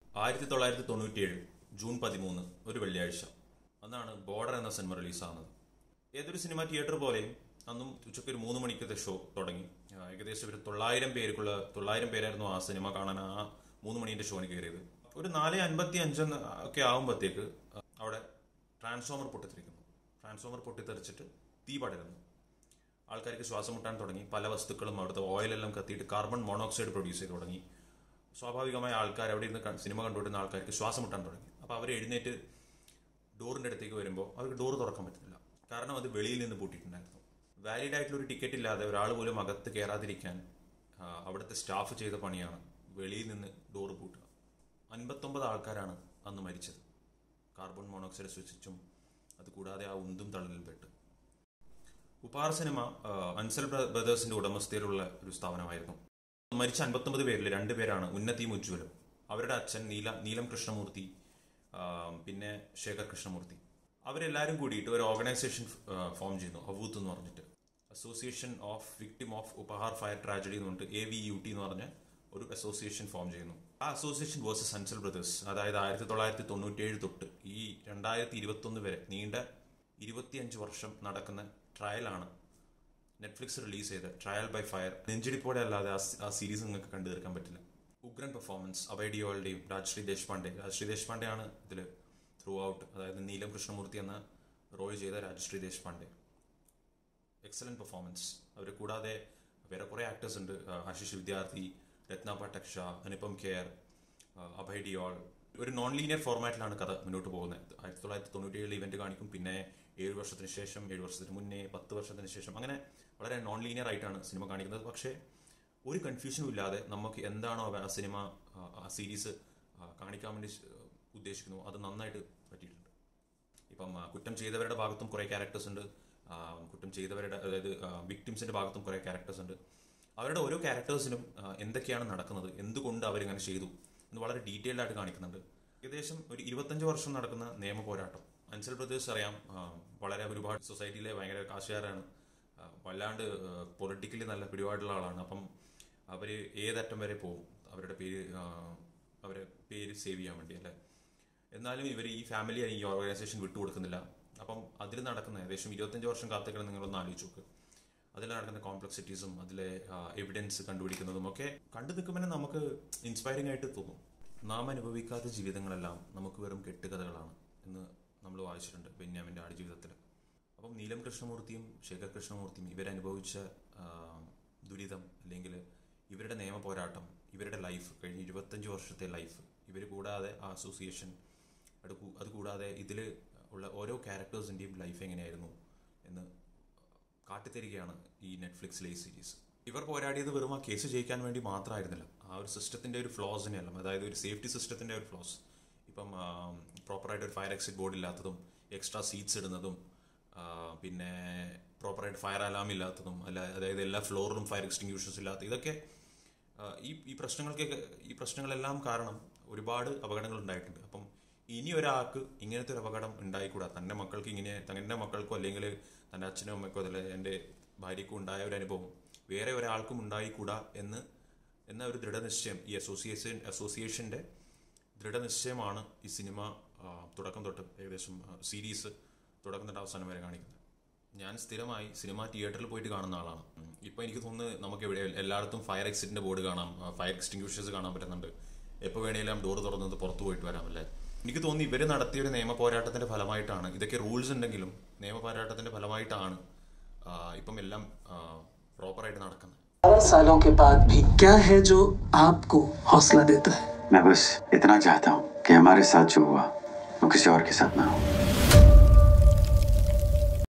ആയിരത്തി തൊള്ളായിരത്തി തൊണ്ണൂറ്റിയേഴ് ജൂൺ പതിമൂന്ന് ഒരു വെള്ളിയാഴ്ച അന്നാണ് ബോർഡർ എന്ന സിനിമ റിലീസാകുന്നത് ഏതൊരു സിനിമ തിയേറ്റർ പോലെയും അന്നും ഉച്ചയ്ക്ക് ഒരു മൂന്ന് മണിക്കത്തെ ഷോ തുടങ്ങി ആ, ഏകദേശം ഒരു തൊള്ളായിരം പേർക്കുള്ള തൊള്ളായിരം പേരായിരുന്നു ആ സിനിമ കാണാൻ ആ മൂന്ന് മണീന്റെ ഷോന് കയറിയത് ഒരു നാല് അൻപത്തി അഞ്ചെന്ന് ഒക്കെ ആകുമ്പോഴത്തേക്ക് അവിടെ ട്രാൻസ്ഫോമർ പൊട്ടിത്തെറിക്കുന്നു ട്രാൻസ്ഫോമർ പൊട്ടിത്തെറിച്ചിട്ട് തീ പടരുന്നു ആൾക്കാർക്ക് ശ്വാസം മുട്ടാൻ തുടങ്ങി പല വസ്തുക്കളും അവിടുത്തെ ഓയിലെല്ലാം കത്തിയിട്ട് കാർബൺ മോണോക്സൈഡ് പ്രൊഡ്യൂസ് ചെയ്ത് തുടങ്ങി സ്വാഭാവികമായ ആൾക്കാർ അവിടെ ഇരുന്ന് ക- സിനിമ കണ്ടുകൊണ്ടിരുന്ന ആൾക്കാർക്ക് ശ്വാസം മുട്ടാൻ തുടങ്ങി അപ്പോൾ അവർ എഴുന്നേറ്റ് ഡോറിന്റെ അടുത്തേക്ക് വരുമ്പോൾ അവർക്ക് ഡോർ തുറക്കാൻ പറ്റുന്നില്ല കാരണം അത് വെളിയിൽ നിന്ന് പൂട്ടിയിട്ടുണ്ടായിരുന്നു വാലിഡ് ആയിട്ടുള്ള ഒരു ടിക്കറ്റ് ഇല്ലാതെ ഒരാൾ പോലും അകത്ത് കയറാതിരിക്കാൻ ആ, അവിടുത്തെ സ്റ്റാഫ് ചെയ്ത പണിയാണ് വെളിയിൽ നിന്ന് ഡോർ പൂട്ടുക അൻപത്തൊമ്പത് ആൾക്കാരാണ് അന്ന് മരിച്ചത് കാർബൺ മോണോക്സൈഡ് ശ്വസിച്ചും അതുകൂടാതെ ആ ഉന്തും തള്ളലിൽ പെട്ട് ഉപാർ സിനിമ ആ, അൻസൽ ബ്ര- ബ്രദേഴ്സിന്റെ ഉടമസ്ഥയിലുള്ള ഒരു സ്ഥാപനമായിരുന്നു മരിച്ച അൻപത്തൊമ്പത് പേരിൽ രണ്ടുപേരാണ് ഉന്നതിയും ഉജ്ജ്വലും അവരുടെ അച്ഛൻ നീല നീലം കൃഷ്ണമൂർത്തി ആ, പിന്നെ ശേഖർ കൃഷ്ണമൂർത്തി അവരെല്ലാവരും കൂടിയിട്ട് ഒരു ഓർഗനൈസേഷൻ ഫോം ചെയ്യുന്നു അവൂത്ത് എന്ന് പറഞ്ഞിട്ട് association of victim of Uphaar fire tragedy എന്ന് പറഞ്ഞിട്ട് എ വി യു ടി എന്ന് പറഞ്ഞ ഒരു അസോസിയേഷൻ ഫോം ചെയ്യുന്നു ആ അസോസിയേഷൻ വേഴ്സസ് അൻസൽ ബ്രദേഴ്സ് അതായത് ആയിരത്തി തൊള്ളായിരത്തി തൊണ്ണൂറ്റിയേഴ് തൊട്ട് ഈ രണ്ടായിരത്തി ഇരുപത്തൊന്ന് വരെ നീണ്ട ഇരുപത്തിയഞ്ച് വർഷം നടക്കുന്ന ട്രയലാണ് നെറ്റ്ഫ്ലിക്സ് റിലീസ് ചെയ്ത ട്രയൽ ബൈ ഫയർ നെഞ്ചിടിപ്പോടെ അല്ലാതെ ആ സ- ആ സീരീസ് നിങ്ങൾക്ക് കണ്ടു തീർക്കാൻ പറ്റില്ല ഉഗ്രൻ പെർഫോമൻസ് അഭയഡിയോളുടെയും രാജ്ശ്രീ ദേശ്പാണ്ഡെ രാജ്ശ്രീ ദേശ്പാണ്ഡെ ആണ് ഇതിൽ ത്രൂ ഔട്ട് അതായത് നീലം കൃഷ്ണമൂർത്തി എന്ന റോൾ ചെയ്ത രാജശ്രീ ദേശ്പാണ്ഡെ എക്സലന്റ് പെർഫോമൻസ് അവർ കൂടാതെ വേറെ കുറേ ആക്ടേഴ്സ് ഉണ്ട് ആ, ആശിഷ് വിദ്യാർത്ഥി രത്ന പട്ടക്ഷ അനുപം കെയർ ആ, അഭയ് ഡിയോൾ ഒരു നോൺ ലീനിയർ ഫോർമാറ്റിലാണ് കഥ മുന്നോട്ട് പോകുന്നത് ആയിരത്തി തൊള്ളായിരത്തി തൊണ്ണൂറ്റി ഏഴിൽ ഇവന്റ് കാണിക്കും പിന്നെ ഏഴ് വർഷത്തിന് ശേഷം ഏഴ് വർഷത്തിന് മുന്നേ പത്ത് വർഷത്തിന് ശേഷം അങ്ങനെ വളരെ നോൺ ലീനിയർ ആയിട്ടാണ് സിനിമ കാണിക്കുന്നത് പക്ഷേ ഒരു കൺഫ്യൂഷനും ഇല്ലാതെ നമുക്ക് എന്താണോ ആ സിനിമ ആ, ആ സീരീസ് കാണിക്കാൻ വേണ്ടി ശ്- ഉദ്ദേശിക്കുന്നു അത് നന്നായിട്ട് പറ്റിയിട്ടുണ്ട് ഇപ്പം ആ, കുറ്റം ചെയ്തവരുടെ ഭാഗത്തും കുറേ ക്യാരക്ടേഴ്സ് ഉണ്ട് ആ, കുറ്റം ചെയ്തവരുടെ അതായത് വിക്ടിംസിന്റെ ഭാഗത്തും കുറേ ക്യാരക്ടേഴ്സ് ഉണ്ട് അവരുടെ ഓരോ ക്യാരക്ടേഴ്സിനും ആ, എന്തൊക്കെയാണ് നടക്കുന്നത് എന്തുകൊണ്ട് അവരിങ്ങനെ ചെയ്തു എന്ന് വളരെ ഡീറ്റെയിൽഡ് ആയിട്ട് കാണിക്കുന്നുണ്ട് ഏകദേശം ഒരു ഇരുപത്തഞ്ച് വർഷം നടക്കുന്ന നിയമ പോരാട്ടം അൻസൽ ബ്രദേഴ്സ് അറിയാം ആ, വളരെ ഒരുപാട് സൊസൈറ്റിയിലെ ഭയങ്കര കാശുകാരാണ് ആ, വല്ലാണ്ട് പൊളിറ്റിക്കലി നല്ല പിടിപാടുള്ള ആളാണ് അപ്പം അവർ ഏതറ്റം വരെ പോകും അവരുടെ പേര് ആ, അവരെ പേര് സേവ് ചെയ്യാൻ വേണ്ടി അല്ലേ എന്നാലും ഇവർ ഈ ഫാമിലി ഈ ഓർഗനൈസേഷൻ വിട്ടുകൊടുക്കുന്നില്ല അപ്പം അതിൽ നടക്കുന്ന ഏകദേശം ഇരുപത്തഞ്ച് വർഷം കാത്തിക്കണം നിങ്ങളൊന്ന് ആലോചിച്ച് നോക്ക് അതിൽ നടക്കുന്ന കോംപ്ലക്സിറ്റീസും അതിലെ എവിഡൻസ് കണ്ടുപിടിക്കുന്നതും ഒക്കെ കണ്ടു നിൽക്കുമ്പോൾ നമുക്ക് ഇൻസ്പയറിംഗ് ആയിട്ട് തോന്നും നാം അനുഭവിക്കാത്ത ജീവിതങ്ങളെല്ലാം നമുക്ക് വെറും കെട്ടുകഥകളാണ് എന്ന് നമ്മൾ വായിച്ചിട്ടുണ്ട് ബെന്യാമിൻ്റെ ആടുജീവിതത്തിൽ അപ്പം നീലം കൃഷ്ണമൂർത്തിയും ശേഖർ കൃഷ്ണമൂർത്തിയും ഇവരനുഭവിച്ച ആ, ദുരിതം അല്ലെങ്കിൽ ഇവരുടെ നിയമ പോരാട്ടം ഇവരുടെ ലൈഫ് കഴിഞ്ഞ ഇരുപത്തഞ്ച് വർഷത്തെ ലൈഫ് ഇവർ കൂടാതെ ആ അസോസിയേഷൻ അത് കൂ- അത് കൂടാതെ ഇതിൽ ഉള്ള ഓരോ ക്യാരക്ടേഴ്സിൻ്റെയും ലൈഫ് എങ്ങനെയായിരുന്നു എന്ന് കാട്ടിത്തരികയാണ് ഈ നെറ്റ്ഫ്ലിക്സിലെ ഈ സീരീസ് ഇവർ പോരാടിയത് വെറും ആ കേസ് ജയിക്കാൻ വേണ്ടി മാത്രമായിരുന്നില്ല ആ ഒരു സിസ്റ്റത്തിന്റെ ഒരു ഫ്ലോസിനെല്ലാം അതായത് ഒരു സേഫ്റ്റി സിസ്റ്റത്തിന്റെ ഒരു ഫ്ലോസ് ഇപ്പം പ്രോപ്പറായിട്ട് ഒരു ഫയർ എക്സിറ്റ് ബോർഡ് ഇല്ലാത്തതും എക്സ്ട്രാ സീറ്റ്സ് ഇടുന്നതും ആ, പിന്നെ പ്രോപ്പറായിട്ട് ഫയർ അലാം ഇല്ലാത്തതും അല്ല അതായത് എല്ലാ ഫ്ലോറിലും ഫയർ എക്സ്റ്റിങ്യൂഷൻസ് ഇല്ലാത്ത ഇതൊക്കെ ആ, ഈ ഈ പ്രശ്നങ്ങൾക്കൊക്കെ ഈ പ്രശ്നങ്ങളെല്ലാം കാരണം ഒരുപാട് അപകടങ്ങൾ ഉണ്ടായിട്ടുണ്ട് അപ്പം ഇനി ഒരാൾക്ക് ഇങ്ങനത്തെ ഒരു അപകടം ഉണ്ടായിക്കൂടാ തൻ്റെ മക്കൾക്ക് ഇങ്ങനെ തൻ്റെ മക്കൾക്കോ അല്ലെങ്കിൽ തൻ്റെ അച്ഛനും അമ്മയ്ക്കോ അതല്ല എൻ്റെ ഭാര്യയ്ക്കും ഉണ്ടായ ഒരു അനുഭവം വേറെ ഒരാൾക്കും ഉണ്ടായിക്കൂടാ എന്ന് എന്ന ഒരു ദൃഢനിശ്ചയം ഈ അസോസിയേഷൻ അസോസിയേഷൻ്റെ ദൃഢനിശ്ചയമാണ് ഈ സിനിമ ആ, തുടക്കം തൊട്ട് ഏകദേശം സീരീസ് തുടക്കം തൊട്ട് അവസാനം വരെ കാണിക്കുന്നത് ഞാൻ സ്ഥിരമായി സിനിമ തിയേറ്ററിൽ പോയിട്ട് കാണുന്ന ആളാണ് ഉം. ഇപ്പൊ എനിക്ക് തോന്നുന്നു നമുക്ക് എവിടെ എല്ലായിടത്തും ഫയർ എക്സിറ്റിന്റെ ബോർഡ് കാണാം ഫയർ എക്സ്റ്റിങ്യൂഷേഴ്സ് കാണാൻ പറ്റുന്നുണ്ട് എപ്പോൾ വേണേലും ഡോർ തുറന്നത് പുറത്തു പോയിട്ട് വരാം അല്ലേ എനിക്ക് തോന്നി ഇവര് നടത്തിയ ഒരു നിയമ പോരാട്ടത്തിന്റെ ഫലമായിട്ടാണ് ഇതൊക്കെ റൂൾസ് ഉണ്ടെങ്കിലും നിയമ പോരാട്ടത്തിന്റെ ഫലമായിട്ടാണ് ആ, ഇപ്പം എല്ലാം പ്രോപ്പറായിട്ട് നടക്കുന്നത് बारह सालों के बाद भी क्या है जो आपको हौसला देता है मैं बस इतना चाहता हूँ कि हमारे साथ जो हुआ वो किसी और के साथ ना हो